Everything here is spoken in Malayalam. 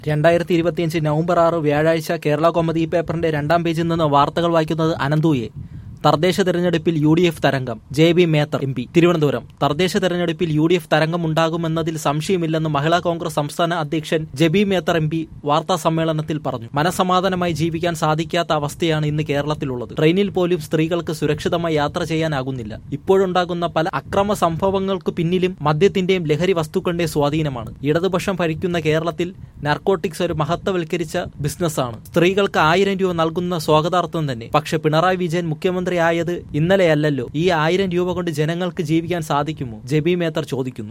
രണ്ടായിരത്തി ഇരുപത്തിയഞ്ച് നവംബർ ആറ് വ്യാഴാഴ്ച കേരള കോമഡി പേപ്പറിന്റെ രണ്ടാം പേജിൽ നിന്ന് വാർത്തകൾ വായിക്കുന്നത് അനന്തൂയെ തദ്ദേശ തെരഞ്ഞെടുപ്പിൽ യു ഡി എഫ് തരംഗം J B Mather M P Thiruvananthapuram തദ്ദേശ തെരഞ്ഞെടുപ്പിൽ യു ഡി എഫ് തരംഗം ഉണ്ടാകുമെന്നതിൽ സംശയമില്ലെന്ന് മഹിളാ കോൺഗ്രസ് സംസ്ഥാന അധ്യക്ഷൻ ജെബി മേത്തർ എം പി വാർത്താ സമ്മേളനത്തിൽ പറഞ്ഞു മനസമാധാനമായി ജീവിക്കാൻ സാധിക്കാത്ത അവസ്ഥയാണ് ഇന്ന് കേരളത്തിലുള്ളത് ട്രെയിനിൽ പോലും സ്ത്രീകൾക്ക് സുരക്ഷിതമായി യാത്ര ചെയ്യാനാകുന്നില്ല ഇപ്പോഴുണ്ടാകുന്ന പല അക്രമ സംഭവങ്ങൾക്ക് പിന്നിലും മദ്യത്തിന്റെയും ലഹരി വസ്തുക്കളുടെയും സ്വാധീനമാണ് ഇടതുപക്ഷം ഭരിക്കുന്ന കേരളത്തിൽ നാർക്കോട്ടിക്സ് ഒരു മഹത്വവൽക്കരിച്ച ബിസിനസ്സാണ് സ്ത്രീകൾക്ക് ആയിരം രൂപ നൽകുന്ന സ്വാഗതാർത്ഥം തന്നെ പക്ഷെ പിണറായി വിജയൻ മുഖ്യമന്ത്രി ആയത് ഇന്നലെയല്ലല്ലോ ഈ ആയിരം രൂപ കൊണ്ട് ജനങ്ങൾക്ക് ജീവിക്കാൻ സാധിക്കുമോ ജെബി മേത്തർ ചോദിക്കുന്നു